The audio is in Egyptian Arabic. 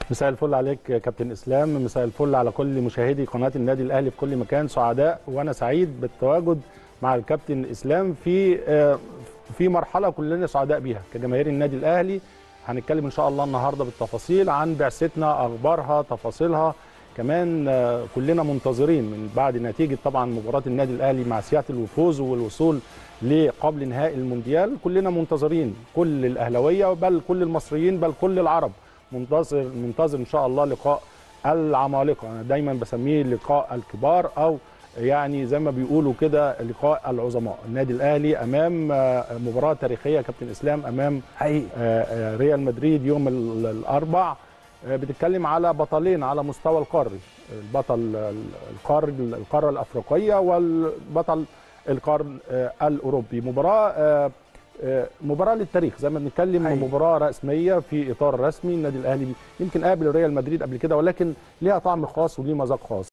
مساء الفل عليك يا كابتن اسلام مساء الفل على كل مشاهدي قناه النادي الاهلي في كل مكان سعداء وانا سعيد بالتواجد مع الكابتن اسلام في في مرحله كلنا سعداء بيها كجماهير النادي الاهلي هنتكلم ان شاء الله النهارده بالتفاصيل عن بعثتنا اخبارها تفاصيلها كمان كلنا منتظرين من بعد نتيجه طبعا مباراه النادي الاهلي مع سياتل والفوز والوصول لقبل نهائي المونديال كلنا منتظرين كل الاهلاويه بل كل المصريين بل كل العرب منتظر منتظر ان شاء الله لقاء العمالقه انا دايما بسميه لقاء الكبار او يعني زي ما بيقولوا كده لقاء العظماء النادي الاهلي امام مباراه تاريخيه يا كابتن اسلام امام حقيقي ريال مدريد يوم الاربع بتتكلم على بطلين على مستوى القاري البطل القار القاره الافريقيه والبطل القرن الاوروبي مباراه مباراه للتاريخ زي ما بنتكلم حقيقي. مباراه رسميه في اطار رسمي النادي الاهلي يمكن قابل ريال مدريد قبل كده ولكن ليها طعم خاص وليه مذاق خاص